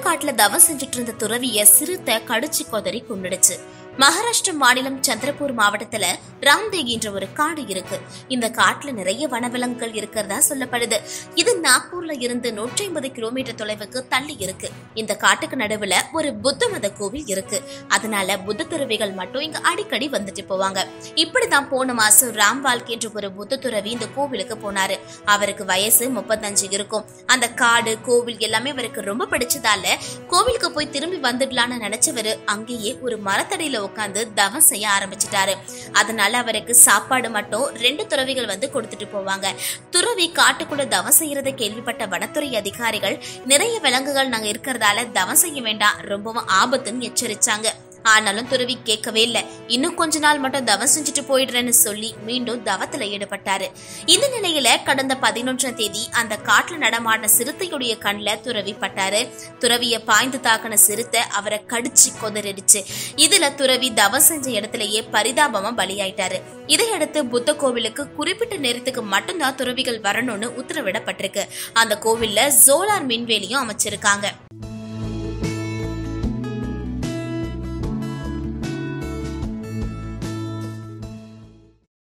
காட்டுல தவம் செஞ்சுட்டு இருந்த துறவிய சிறுத்தை கடிச்சு கொதறி கொண்டுடுச்சு மகாராஷ்டிர மாநிலம் சந்திரபூர் மாவட்டத்துல ராம்தேக் என்ற ஒரு காடு இருக்கு இந்த காட்டுல நிறைய வனவிலங்குகள் இருக்கிறதா சொல்லப்படுது இது நாக்பூர்ல இருந்து நூற்றி ஐம்பது கிலோமீட்டர் தொலைவுக்கு தள்ளி இருக்கு இந்த காட்டுக்கு நடுவுல ஒரு புத்த மத கோவில் இருக்கு அதனால புத்த துறவிகள் மட்டும் இங்க அடிக்கடி வந்துட்டு போவாங்க இப்படிதான் போன மாசம் ராம்வால்க் என்ற ஒரு புத்த துறவி இந்த கோவிலுக்கு போனாரு அவருக்கு வயசு முப்பத்தஞ்சு இருக்கும் அந்த காடு கோவில் எல்லாமே அவருக்கு ரொம்ப பிடிச்சதால கோவிலுக்கு போய் திரும்பி வந்துடலாம்னு நினைச்சவரு அங்கேயே ஒரு மரத்தடியில உட்காந்து தவம் செய்ய ஆரம்பிச்சிட்டாரு அதனால அவருக்கு சாப்பாடு மட்டும் ரெண்டு துறவிகள் வந்து கொடுத்துட்டு போவாங்க துறவி காட்டுக்குள்ள தவம் செய்யறதை கேள்விப்பட்ட வனத்துறை அதிகாரிகள் நிறைய விலங்குகள் நாங்க இருக்கிறதால தவம் செய்ய வேண்டாம் ரொம்பவும் ஆபத்துன்னு எச்சரிச்சாங்க ஆனாலும் துறவி கேட்கவே இல்ல இன்னும் கொஞ்ச நாள் மட்டும் தவம் செஞ்சுட்டு போயிடுறேன்னு சொல்லி மீண்டும் தவத்துல ஈடுபட்டாரு இந்த நிலையில கடந்த பதினொன்றாம் தேதி அந்த காட்டுல நடமாடின சிறுத்தையுடைய கண்ணுல துறவி பட்டாரு துறவிய பாய்ந்து தாக்கின சிறுத்தை அவரை கடிச்சு கொதறிடுச்சு இதுல துறவி தவம் செஞ்ச இடத்திலேயே பரிதாபமா பலியாயிட்டாரு இதையடுத்து புத்த கோவிலுக்கு குறிப்பிட்ட நேரத்துக்கு மட்டும்தான் துறவிகள் வரணும்னு உத்தரவிடப்பட்டிருக்கு அந்த கோவில்ல சோலார் மின்வேலியும் அமைச்சிருக்காங்க